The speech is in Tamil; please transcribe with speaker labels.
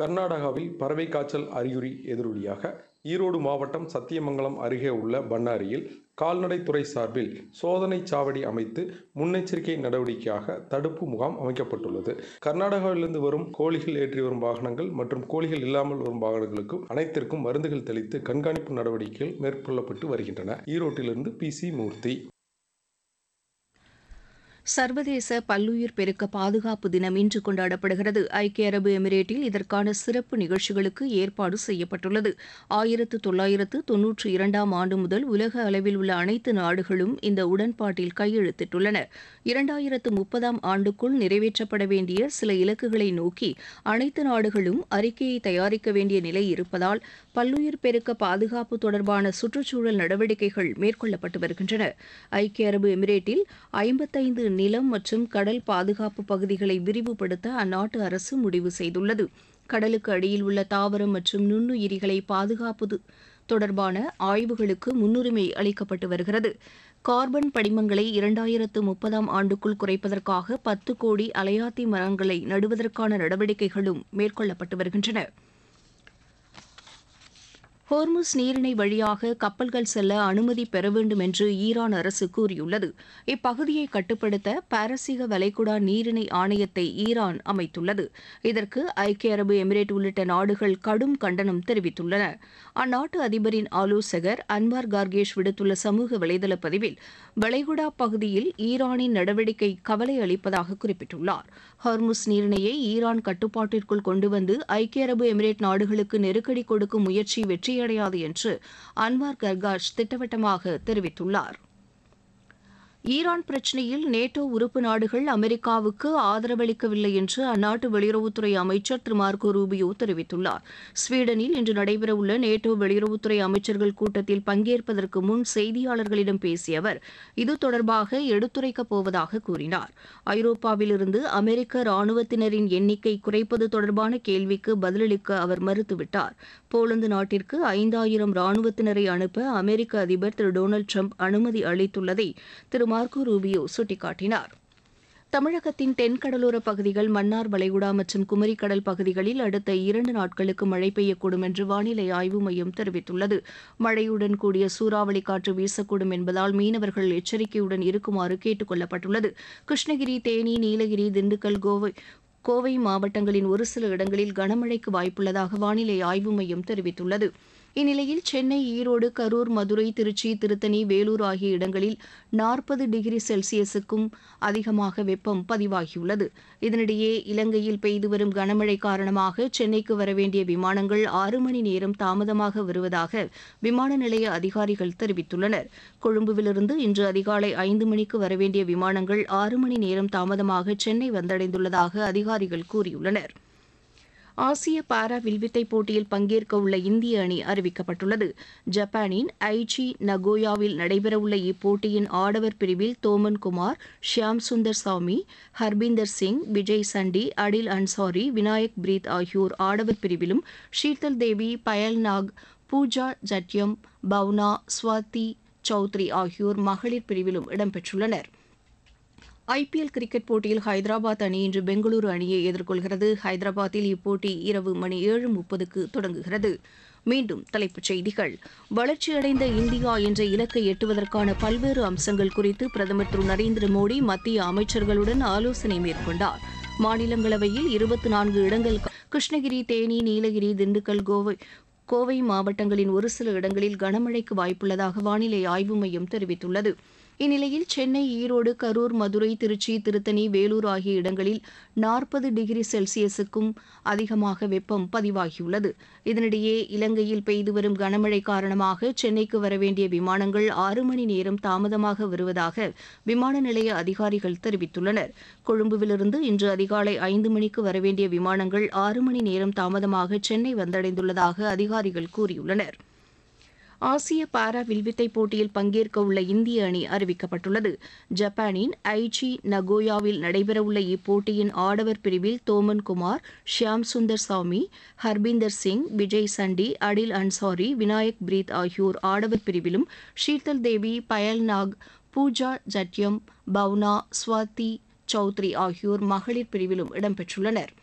Speaker 1: கர்நாடகாவில் பறவை காய்ச்சல் அறிகுறி எதிரொலியாக ஈரோடு மாவட்டம் சத்தியமங்கலம் அருகே உள்ள பண்ணாரியில் கால்நடைத்துறை சார்பில் சோதனை சாவடி அமைத்து முன்னெச்சரிக்கை நடவடிக்கையாக தடுப்பு முகாம் அமைக்கப்பட்டுள்ளது கர்நாடகாவிலிருந்து வரும் கோழிகள் ஏற்றி வரும் வாகனங்கள் மற்றும் கோழிகள் இல்லாமல் வரும் வாகனங்களுக்கும் அனைத்திற்கும் மருந்துகள் தெளித்து கண்காணிப்பு நடவடிக்கைகள் மேற்கொள்ளப்பட்டு வருகின்றன ஈரோட்டிலிருந்து பி சி மூர்த்தி
Speaker 2: சர்வதேச பல்லுயிர் பெருக்க பாதுகாப்பு தினம் இன்று கொண்டாடப்படுகிறது ஐக்கிய அரபு எமிரேட்டில் இதற்கான சிறப்பு நிகழ்ச்சிகளுக்கு ஏற்பாடு செய்யப்பட்டுள்ளது ஆயிரத்து தொள்ளாயிரத்து தொன்னூற்றி இரண்டாம் ஆண்டு முதல் உலக அளவில் உள்ள அனைத்து நாடுகளும் இந்த உடன்பாட்டில் கையெழுத்திட்டுள்ளன இரண்டாயிரத்து முப்பதாம் ஆண்டுக்குள் நிறைவேற்றப்பட வேண்டிய சில இலக்குகளை நோக்கி அனைத்து நாடுகளும் அறிக்கையை தயாரிக்க வேண்டிய நிலை இருப்பதால் பல்லுயிர் பெருக்க பாதுகாப்பு தொடர்பான சுற்றுச்சூழல் நடவடிக்கைகள் மேற்கொள்ளப்பட்டு வருகின்றன ஐக்கிய அரபு எமிரேட்டில் ஐம்பத்தைந்து நிலம் மற்றும் கடல் பாதுகாப்பு பகுதிகளை விரிவுபடுத்த அந்நாட்டு அரசு முடிவு செய்துள்ளது கடலுக்கு அடியில் உள்ள தாவரம் மற்றும் நுண்ணுயிரிகளை பாதுகாப்பது தொடர்பான ஆய்வுகளுக்கு முன்னுரிமை அளிக்கப்பட்டு வருகிறது கார்பன் படிமங்களை இரண்டாயிரத்து முப்பதாம் ஆண்டுக்குள் குறைப்பதற்காக பத்து கோடி அலையாத்தி மரங்களை நடுவதற்கான நடவடிக்கைகளும் மேற்கொள்ளப்பட்டு வருகின்றன ஹோர்முஸ் நீரிணை வழியாக கப்பல்கள் செல்ல அனுமதி பெற வேண்டும் என்று ஈரான் அரசு கூறியுள்ளது இப்பகுதியை கட்டுப்படுத்த பாரசீக வளைகுடா நீரிணை ஆணையத்தை ஈரான் அமைத்துள்ளது இதற்கு ஐக்கிய அரபு எமிரேட் உள்ளிட்ட நாடுகள் கடும் கண்டனம் தெரிவித்துள்ளன அந்நாட்டு அதிபரின் ஆலோசகர் அன்வார் கார்கேஷ் விடுத்துள்ள சமூக வலைதள பதிவில் வளைகுடா பகுதியில் ஈரானின் நடவடிக்கை கவலை அளிப்பதாக குறிப்பிட்டுள்ளார் ஹார்முஸ் நீரிணையை ஈரான் கட்டுப்பாட்டிற்குள் கொண்டு வந்து ஐக்கிய அரபு எமிரேட் நாடுகளுக்கு நெருக்கடி கொடுக்கும் முயற்சி வெற்றியடையாது என்று அன்வார் கர்காஷ் திட்டவட்டமாக தெரிவித்துள்ளார் ஈரான் பிரச்சினையில் நேட்டோ உறுப்பு நாடுகள் அமெரிக்காவுக்கு ஆதரவளிக்கவில்லை என்று அந்நாட்டு வெளியுறவுத்துறை அமைச்சர் திரு மார்கோ ரூபியோ தெரிவித்துள்ளார் ஸ்வீடனில் இன்று நடைபெறவுள்ள நேட்டோ வெளியுறவுத்துறை அமைச்சர்கள் கூட்டத்தில் பங்கேற்பதற்கு முன் செய்தியாளர்களிடம் பேசிய அவர் இது தொடர்பாக எடுத்துரைக்கப் போவதாக கூறினார் ஐரோப்பாவிலிருந்து அமெரிக்க ராணுவத்தினரின் எண்ணிக்கை குறைப்பது தொடர்பான கேள்விக்கு பதிலளிக்க அவர் மறுத்துவிட்டார் போலந்து நாட்டிற்கு ஐந்தாயிரம் ராணுவத்தினரை அனுப்ப அமெரிக்க அதிபர் திரு டொனால்டு ட்ரம்ப் அனுமதி அளித்துள்ளதை திரு மார்கோ ரூபியோ சுட்டிக்காட்டினார் தமிழகத்தின் தென்கடலோர பகுதிகள் மன்னார் வளைகுடா மற்றும் குமரிக்கடல் பகுதிகளில் அடுத்த இரண்டு நாட்களுக்கு மழை பெய்யக்கூடும் என்று வானிலை ஆய்வு மையம் தெரிவித்துள்ளது மழையுடன் கூடிய சூறாவளி காற்று வீசக்கூடும் என்பதால் மீனவர்கள் எச்சரிக்கையுடன் இருக்குமாறு கேட்டுக் கொள்ளப்பட்டுள்ளது கிருஷ்ணகிரி தேனி நீலகிரி திண்டுக்கல் கோவை கோவை மாவட்டங்களின் ஒரு சில இடங்களில் கனமழைக்கு வாய்ப்புள்ளதாக வானிலை ஆய்வு மையம் தெரிவித்துள்ளது இந்நிலையில் சென்னை ஈரோடு கரூர் மதுரை திருச்சி திருத்தணி வேலூர் ஆகிய இடங்களில் நாற்பது டிகிரி செல்சியஸுக்கும் அதிகமாக வெப்பம் பதிவாகியுள்ளது இதனிடையே இலங்கையில் பெய்து வரும் கனமழை காரணமாக சென்னைக்கு வரவேண்டிய விமானங்கள் ஆறு மணி நேரம் தாமதமாக வருவதாக விமான நிலைய அதிகாரிகள் தெரிவித்துள்ளனர் கொழும்புவிலிருந்து இன்று அதிகாலை ஐந்து மணிக்கு வரவேண்டிய விமானங்கள் ஆறு மணி நேரம் தாமதமாக சென்னை வந்தடைந்துள்ளதாக அதிகாரிகள் கூறியுள்ளனர் ஆசிய பாரா வில்வித்தை போட்டியில் பங்கேற்க உள்ள இந்திய அணி அறிவிக்கப்பட்டுள்ளது ஜப்பானின் ஐச்சி நகோயாவில் நடைபெறவுள்ள இப்போட்டியின் ஆடவர் பிரிவில் தோமன் குமார் ஷியாம் சுந்தர் சாமி ஹர்பீந்தர் சிங் விஜய் சண்டி அடில் அன்சாரி வினாயக் பிரீத் ஆகியோர் ஆடவர் பிரிவிலும் ஷீதல் தேவி பயல் நாக் பூஜா ஜட்யம் பவுனா ஸ்வாதி சௌத்ரி ஆகியோர் மகளிர் பிரிவிலும் இடம்பெற்றுள்ளனா் ஐபிஎல் கிரிக்கெட் போட்டியில் ஹைதராபாத் அணி இன்று பெங்களூரு அணியை எதிர்கொள்கிறது ஹைதராபாத்தில் இப்போட்டி இரவு மணி ஏழு முப்பதுக்கு தொடங்குகிறது மீண்டும் தலைப்புச் செய்திகள் வளர்ச்சியடைந்த இந்தியா என்ற இலக்கை எட்டுவதற்கான பல்வேறு அம்சங்கள் குறித்து பிரதமர் திரு நரேந்திர மோடி மத்திய அமைச்சர்களுடன் ஆலோசனை மேற்கொண்டார் மாநிலங்களவையில் இருபத்தி நான்கு இடங்கள் கிருஷ்ணகிரி தேனி நீலகிரி திண்டுக்கல் கோவை கோவை மாவட்டங்களின் ஒரு சில இடங்களில் கனமழைக்கு வாய்ப்புள்ளதாக வானிலை ஆய்வு மையம் தெரிவித்துள்ளது இந்நிலையில் சென்னை ஈரோடு கரூர் மதுரை திருச்சி திருத்தணி வேலூர் ஆகிய இடங்களில் நாற்பது டிகிரி செல்சியஸுக்கும் அதிகமாக வெப்பம் பதிவாகியுள்ளது இதனிடையே இலங்கையில் பெய்து வரும் கனமழை காரணமாக சென்னைக்கு வரவேண்டிய விமானங்கள் ஆறு மணி நேரம் தாமதமாக வருவதாக விமான நிலைய அதிகாரிகள் தெரிவித்துள்ளனர் கொழும்புவிலிருந்து இன்று அதிகாலை ஐந்து மணிக்கு வரவேண்டிய விமானங்கள் ஆறு மணி நேரம் தாமதமாக சென்னை வந்தடைந்துள்ளதாக அதிகாரிகள் கூறியுள்ளனா் ஆசிய பாரா வில்வித்தை போட்டியில் பங்கேற்க உள்ள இந்திய அணி அறிவிக்கப்பட்டுள்ளது ஜப்பானின் ஐச்சி நகோயாவில் நடைபெறவுள்ள இப்போட்டியின் ஆடவர் பிரிவில் தோமன் குமார் ஷியாம் சுந்தர் சாமி ஹர்பீந்தர் சிங் விஜய் சண்டி அடில் அன்சாரி வினாயக் பிரீத் ஆகியோர் ஆடவர் பிரிவிலும் ஷீதல் தேவி பயல் நாக் பூஜா ஜட்யம் பவுனா ஸ்வாதி சௌத்ரி ஆகியோர் மகளிர் பிரிவிலும் இடம்பெற்றுள்ளனர்